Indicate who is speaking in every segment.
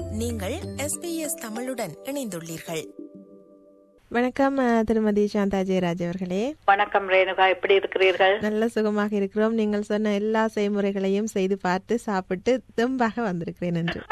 Speaker 1: நீங்கள் எஸ்பிஎஸ் தமிழுடன் இணைந்துள்ளீர்கள்
Speaker 2: வணக்கம் அஹ், திருமதி சாந்தா ஜெயராஜ் அவர்களே
Speaker 3: வணக்கம் ரேணுகா எப்படி இருக்கிறீர்கள்
Speaker 2: நல்ல சுகமாக இருக்கிறோம் நீங்கள் சொன்ன எல்லா செய்முறைகளையும் செய்து பார்த்து சாப்பிட்டு தெம்பாக வந்திருக்கிறேன் என்று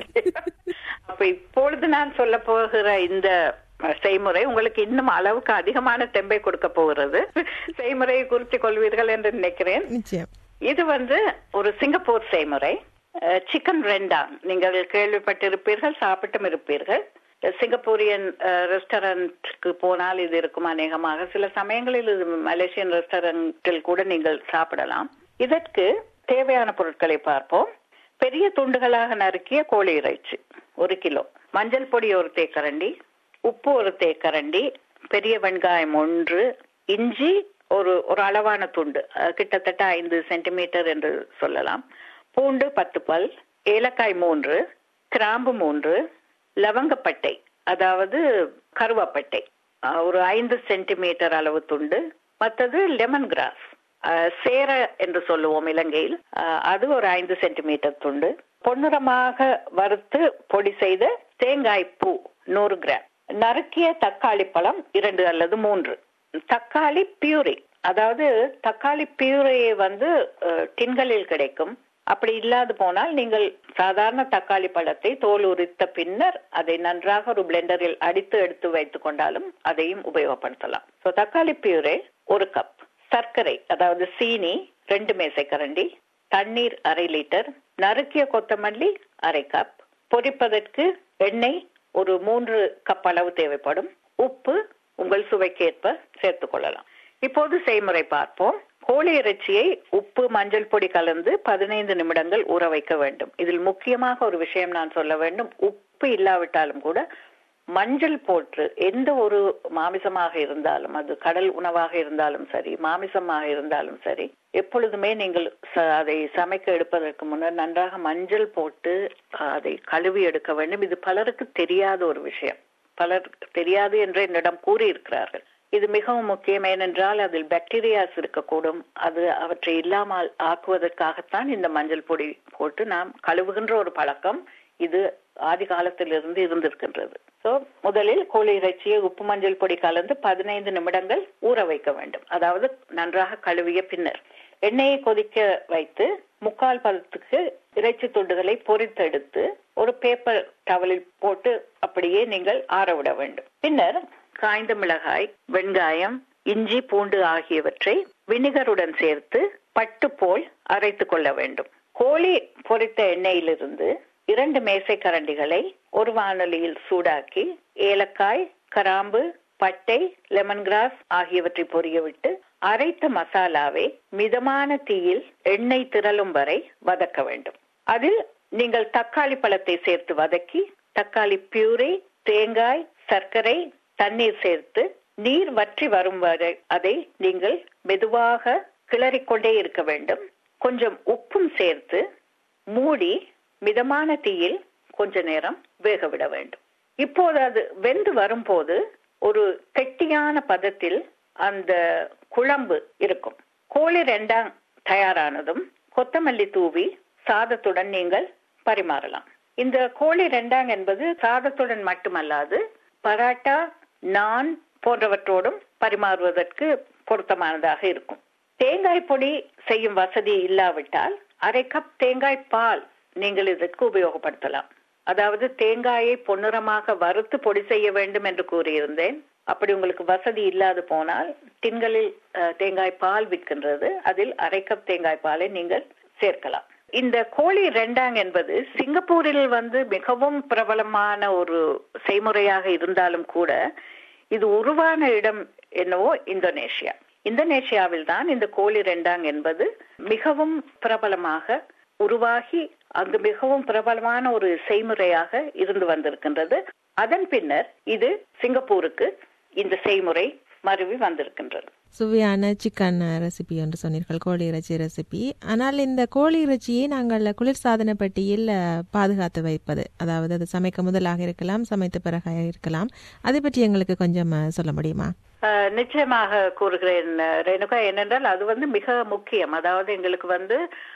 Speaker 3: அப்ப இப்பொழுது நான் சொல்ல போகிற இந்த அஹ், செய்முறை உங்களுக்கு இன்னும் அளவுக்கு அதிகமான தெம்பை கொடுக்க போகிறது செய்முறையை குறித்து கொள்வீர்கள் என்று நினைக்கிறேன்
Speaker 2: நிச்சயம்
Speaker 3: இது வந்து ஒரு சிங்கப்பூர் செய்முறை சிக்கன் ரெண்டா நீங்கள் கேள்விப்பட்டிருப்பீர்கள் சாப்பிட்டும் இருப்பீர்கள் சிங்கப்பூரியன் ரெஸ்டாரண்ட்க்கு போனால் இது இருக்கும் அநேகமாக சில சமயங்களில் இது மலேசியன் ரெஸ்டாரண்டில் கூட நீங்கள் சாப்பிடலாம் இதற்கு தேவையான பொருட்களை பார்ப்போம் பெரிய துண்டுகளாக நறுக்கிய கோழி இறைச்சி ஒரு கிலோ மஞ்சள் பொடி ஒரு தேக்கரண்டி உப்பு ஒரு தேக்கரண்டி பெரிய வெங்காயம் ஒன்று இஞ்சி ஒரு ஒரு அளவான துண்டு அஹ், கிட்டத்தட்ட ஐந்து சென்டிமீட்டர் என்று சொல்லலாம் பூண்டு பத்து பல் ஏலக்காய் மூன்று கிராம்பு மூன்று லவங்கப்பட்டை அதாவது கருவாப்பட்டை அஹ், ஒரு ஐந்து சென்டிமீட்டர் அளவு துண்டு மற்றது லெமன் கிராஸ் அஹ், சேர என்று சொல்லுவோம் இலங்கையில் அஹ், அது ஒரு ஐந்து சென்டிமீட்டர் துண்டு பொன்னிறமாக வறுத்து பொடி செய்த தேங்காய் பூ நூறு கிராம் நறுக்கிய தக்காளி பழம் இரண்டு அல்லது மூன்று தக்காளி பியூரி அதாவது தக்காளி பியூரியை வந்து அஹ், டின்களில் கிடைக்கும் அப்படி இல்லாது போனால் நீங்கள் சாதாரண தக்காளி பழத்தை தோல் உரித்த பின்னர் அதை நன்றாக ஒரு பிளெண்டரில் அடித்து எடுத்து வைத்துக் கொண்டாலும் அதையும் உபயோகப்படுத்தலாம் ஸோ தக்காளி பியூரே ஒரு கப் சர்க்கரை அதாவது சீனி ரெண்டு மேசைக்கரண்டி தண்ணீர் அரை லிட்டர் நறுக்கிய கொத்தமல்லி அரை கப் பொரிப்பதற்கு எண்ணெய் ஒரு மூன்று கப் அளவு தேவைப்படும் உப்பு உங்கள் சுவைக்கேற்ப சேர்த்துக் கொள்ளலாம் இப்போது செய்முறை பார்ப்போம் கோழி இறைச்சியை உப்பு மஞ்சள் பொடி கலந்து பதினைந்து நிமிடங்கள் ஊற வைக்க வேண்டும் இதில் முக்கியமாக ஒரு விஷயம் நான் சொல்ல வேண்டும் உப்பு இல்லாவிட்டாலும் கூட மஞ்சள் போட்டு எந்த ஒரு மாமிசமாக இருந்தாலும் அது கடல் உணவாக இருந்தாலும் சரி மாமிசமாக இருந்தாலும் சரி எப்பொழுதுமே நீங்கள் ச- அதை சமைக்க எடுப்பதற்கு முன்னர் நன்றாக மஞ்சள் போட்டு அஹ், அதை கழுவி எடுக்க வேண்டும் இது பலருக்கு தெரியாத ஒரு விஷயம் பலர் தெரியாது என்று என்னிடம் கூறியிருக்கிறார்கள் இது மிகவும் முக்கியம் ஏனென்றால் அதில் பாக்டீரியாஸ் இருக்கக்கூடும் அது அவற்றை இல்லாமல் ஆக்குவதற்காகத்தான் இந்த மஞ்சள் பொடி போட்டு நாம் கழுவுகின்ற ஒரு பழக்கம் இது ஆதி காலத்திலிருந்து இருந்திருக்கின்றது சோ முதலில் கோழி இறைச்சியை உப்பு மஞ்சள் பொடி கலந்து பதினைந்து நிமிடங்கள் ஊற வைக்க வேண்டும் அதாவது நன்றாக கழுவிய பின்னர் எண்ணெயை கொதிக்க வைத்து முக்கால் பதத்துக்கு இறைச்சி துண்டுகளை பொரித்தெடுத்து ஒரு பேப்பர் டவலில் போட்டு அப்படியே நீங்கள் ஆறவிட வேண்டும் பின்னர் காய்ந்த மிளகாய் வெங்காயம் இஞ்சி பூண்டு ஆகியவற்றை வினிகருடன் சேர்த்து பட்டு போல் அரைத்துக் கொள்ள வேண்டும் கோழி பொரித்த எண்ணெயிலிருந்து இரண்டு மேசை கரண்டிகளை ஒரு வானொலியில் சூடாக்கி ஏலக்காய் கராம்பு பட்டை லெமன் கிராஸ் ஆகியவற்றை பொரிய விட்டு அரைத்த மசாலாவை மிதமான தீயில் எண்ணெய் திரளும் வரை வதக்க வேண்டும் அதில் நீங்கள் தக்காளி பழத்தை சேர்த்து வதக்கி தக்காளி பியூரி தேங்காய் சர்க்கரை தண்ணீர் சேர்த்து நீர் வற்றி வரும் வரை அதை நீங்கள் மெதுவாக கிளறிக்கொண்டே இருக்க வேண்டும் கொஞ்சம் உப்பும் சேர்த்து மூடி மிதமான தீயில் கொஞ்ச நேரம் வேக விட வேண்டும் இப்போது அது வெந்து வரும்போது ஒரு கெட்டியான பதத்தில் அந்த குழம்பு இருக்கும் கோழி ரெண்டாம் தயாரானதும் கொத்தமல்லி தூவி சாதத்துடன் நீங்கள் பரிமாறலாம் இந்த கோழி ரெண்டாங் என்பது சாதத்துடன் மட்டுமல்லாது பராட்டா நான் போன்றவற்றோடும் பரிமாறுவதற்கு பொருத்தமானதாக இருக்கும் தேங்காய் பொடி செய்யும் வசதி இல்லாவிட்டால் அரை கப் தேங்காய் பால் நீங்கள் இதற்கு உபயோகப்படுத்தலாம் அதாவது தேங்காயை பொன்னிறமாக வறுத்து பொடி செய்ய வேண்டும் என்று கூறியிருந்தேன் அப்படி உங்களுக்கு வசதி இல்லாது போனால் டின்களில் அஹ், தேங்காய் பால் விற்கின்றது அதில் அரை கப் தேங்காய் பாலை நீங்கள் சேர்க்கலாம் இந்த கோழி ரெண்டாங் என்பது சிங்கப்பூரில் வந்து மிகவும் பிரபலமான ஒரு செய்முறையாக இருந்தாலும் கூட இது உருவான இடம் என்னவோ இந்தோனேஷியா இந்தோனேஷியாவில் தான் இந்த கோழி ரெண்டாங் என்பது மிகவும் பிரபலமாக உருவாகி அங்கு மிகவும் பிரபலமான ஒரு செய்முறையாக இருந்து வந்திருக்கின்றது அதன் பின்னர் இது சிங்கப்பூருக்கு இந்த செய்முறை மருவி வந்திருக்கின்றது
Speaker 2: சுவையான சிக்கன் ரெசிபி என்று சொன்னீர்கள் கோழி இறைச்சி ரெசிபி ஆனால் இந்த கோழி இறைச்சியை நாங்கள் குளிர்சாதன பெட்டியில் அஹ், பாதுகாத்து வைப்பது அதாவது அது சமைக்க முதலாக இருக்கலாம் சமைத்த பிறகாக இருக்கலாம் அதை பற்றி எங்களுக்கு கொஞ்சம் அஹ், சொல்ல முடியுமா
Speaker 3: அஹ், நிச்சயமாக கூறுகிறேன் அஹ், ரேணுகா ஏனென்றால் அது வந்து மிக முக்கியம் அதாவது எங்களுக்கு வந்து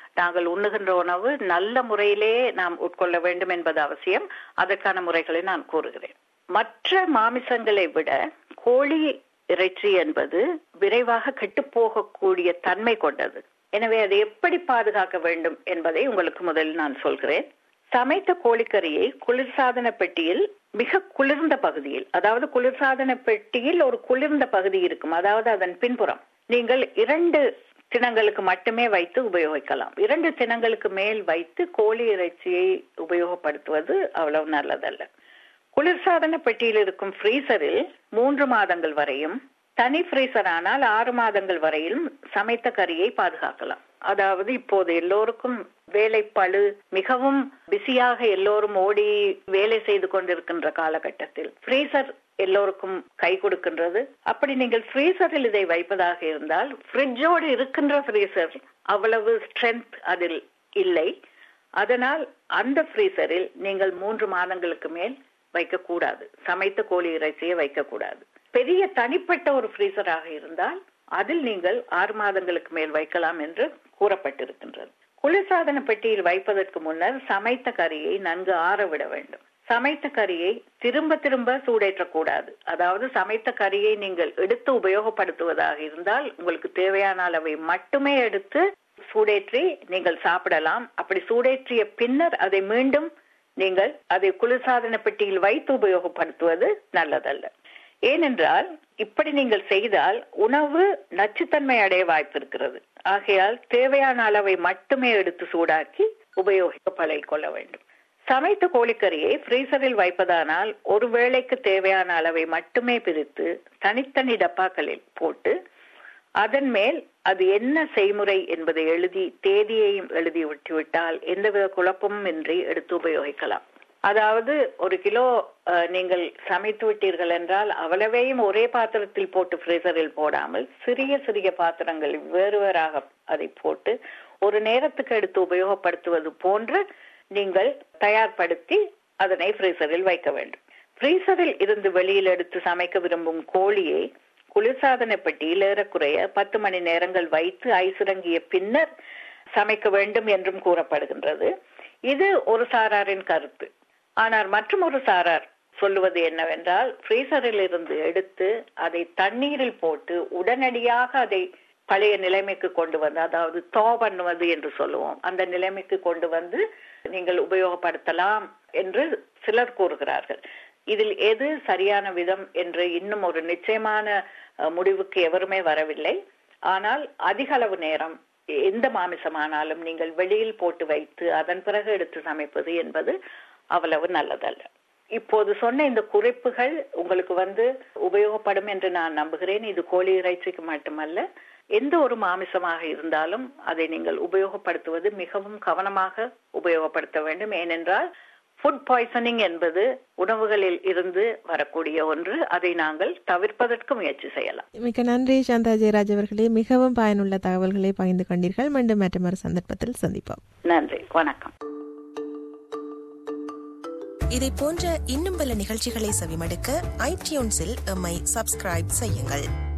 Speaker 3: நாங்கள் உண்ணுகின்ற உணவு நல்ல முறையிலே நாம் உட்கொள்ள வேண்டும் என்பது அவசியம் அதற்கான முறைகளை நான் கூறுகிறேன் மற்ற மாமிசங்களை விட கோழி இறைச்சி என்பது விரைவாக கெட்டுப்போகக்கூடிய தன்மை கொண்டது எனவே அதை எப்படி பாதுகாக்க வேண்டும் என்பதை உங்களுக்கு முதலில் நான் சொல்கிறேன் சமைத்த கோழிக்கறியை குளிர்சாதன பெட்டியில் மிக குளிர்ந்த பகுதியில் அதாவது குளிர்சாதன பெட்டியில் ஒரு குளிர்ந்த பகுதி இருக்கும் அதாவது அதன் பின்புறம் நீங்கள் இரண்டு தினங்களுக்கு மட்டுமே வைத்து உபயோகிக்கலாம் இரண்டு தினங்களுக்கு மேல் வைத்து கோழி இறைச்சியை உபயோகப்படுத்துவது அவ்வளவு நல்லதல்ல குளிர்சாதன பெட்டியில் இருக்கும் ஃப்ரீசரில் மூன்று மாதங்கள் வரையும் தனி ஃப்ரீசர் ஆனால் ஆறு மாதங்கள் வரையிலும் சமைத்த கறியை பாதுகாக்கலாம் அதாவது இப்போது எல்லோருக்கும் வேலை பழு மிகவும் பிஸியாக எல்லோரும் ஓடி வேலை செய்து கொண்டிருக்கின்ற காலகட்டத்தில் ஃப்ரீசர் எல்லோருக்கும் கை கொடுக்கின்றது அப்படி நீங்கள் ஃப்ரீசரில் இதை வைப்பதாக இருந்தால் ஃப்ரிட்ஜோடு இருக்கின்ற ஃப்ரீசர் அவ்வளவு ஸ்ட்ரென்த் அதில் இல்லை அதனால் அந்த ஃப்ரீசரில் நீங்கள் மூன்று மாதங்களுக்கு மேல் வைக்கக்கூடாது சமைத்த கோழி இறைச்சியை வைக்கக்கூடாது பெரிய தனிப்பட்ட ஒரு ஃப்ரீசராக இருந்தால் அதில் நீங்கள் ஆறு மாதங்களுக்கு மேல் வைக்கலாம் என்று கூறப்பட்டிருக்கின்றது குளிர்சாதன பெட்டியில் வைப்பதற்கு முன்னர் சமைத்த கறியை நன்கு ஆற விட வேண்டும் சமைத்த கறியை திரும்ப திரும்ப சூடேற்றக்கூடாது அதாவது சமைத்த கறியை நீங்கள் எடுத்து உபயோகப்படுத்துவதாக இருந்தால் உங்களுக்கு தேவையான அளவை மட்டுமே எடுத்து சூடேற்றி நீங்கள் சாப்பிடலாம் அப்படி சூடேற்றிய பின்னர் அதை மீண்டும் நீங்கள் அதை குளிர்சாதன பெட்டியில் வைத்து உபயோகப்படுத்துவது நல்லதல்ல ஏனென்றால் இப்படி நீங்கள் செய்தால் உணவு நச்சுத்தன்மை அடைய வாய்ப்பு இருக்கிறது ஆகையால் தேவையான அளவை மட்டுமே எடுத்து சூடாக்கி உபயோகிக்க பழகிக்கொள்ள வேண்டும் சமைத்த கோழிக்கறியை ஃப்ரீசரில் வைப்பதானால் ஒரு வேளைக்கு தேவையான அளவை மட்டுமே பிரித்து தனித்தனி டப்பாக்களில் போட்டு அதன் மேல் அது என்ன செய்முறை என்பதை எழுதி தேதியையும் எழுதி விட்டுவிட்டால் எந்தவித குழப்பமும் இன்றி எடுத்து உபயோகிக்கலாம் அதாவது ஒரு கிலோ நீங்கள் சமைத்து விட்டீர்கள் என்றால் அவ்வளவையும் ஒரே பாத்திரத்தில் போட்டு ஃப்ரீசரில் போடாமல் சிறிய சிறிய பாத்திரங்களில் வேறு வேறாக அதை போட்டு ஒரு நேரத்துக்கு எடுத்து உபயோகப்படுத்துவது போன்று நீங்கள் தயார்படுத்தி அதனை ஃப்ரீசரில் வைக்க வேண்டும் ஃப்ரீசரில் இருந்து வெளியில் எடுத்து சமைக்க விரும்பும் கோழியை குளிர்சாதன பெட்டியில் ஏறக்குறைய பத்து மணி நேரங்கள் வைத்து ஐசுரங்கிய பின்னர் சமைக்க வேண்டும் என்றும் கூறப்படுகின்றது இது ஒரு சாராரின் கருத்து ஆனால் மற்றும் ஒரு சாரார் சொல்லுவது என்னவென்றால் ஃப்ரீசரில் இருந்து எடுத்து அதை தண்ணீரில் போட்டு உடனடியாக அதை பழைய நிலைமைக்கு கொண்டு வந்து அதாவது தோ பண்ணுவது என்று சொல்லுவோம் அந்த நிலைமைக்கு கொண்டு வந்து நீங்கள் உபயோகப்படுத்தலாம் என்று சிலர் கூறுகிறார்கள் இதில் எது சரியான விதம் என்று இன்னும் ஒரு நிச்சயமான முடிவுக்கு எவருமே வரவில்லை ஆனால் அதிக அளவு நேரம் எந்த மாமிசமானாலும் நீங்கள் வெளியில் போட்டு வைத்து அதன் பிறகு எடுத்து சமைப்பது என்பது அவ்வளவு நல்லதல்ல இப்போது சொன்ன இந்த குறிப்புகள் உங்களுக்கு வந்து உபயோகப்படும் என்று நான் நம்புகிறேன் இது கோழி இறைச்சிக்கு மட்டுமல்ல எந்த ஒரு மாமிசமாக இருந்தாலும் அதை நீங்கள் உபயோகப்படுத்துவது மிகவும் கவனமாக உபயோகப்படுத்த வேண்டும் ஏனென்றால் ஃபுட் பாய்சனிங் என்பது உணவுகளில் இருந்து வரக்கூடிய ஒன்று அதை நாங்கள் தவிர்ப்பதற்கு முயற்சி செய்யலாம்
Speaker 2: மிக்க நன்றி சாந்தா ஜெயராஜ் அவர்களே மிகவும் பயனுள்ள தகவல்களை பகிர்ந்து கொண்டீர்கள் மீண்டும் மற்றொரு சந்தர்ப்பத்தில் சந்திப்போம்
Speaker 3: நன்றி வணக்கம்
Speaker 1: இதை போன்ற இன்னும் பல நிகழ்ச்சிகளை செவிமடுக்க ஐடியூன்ஸில் எம்மை சப்ஸ்கிரைப் செய்யுங்கள்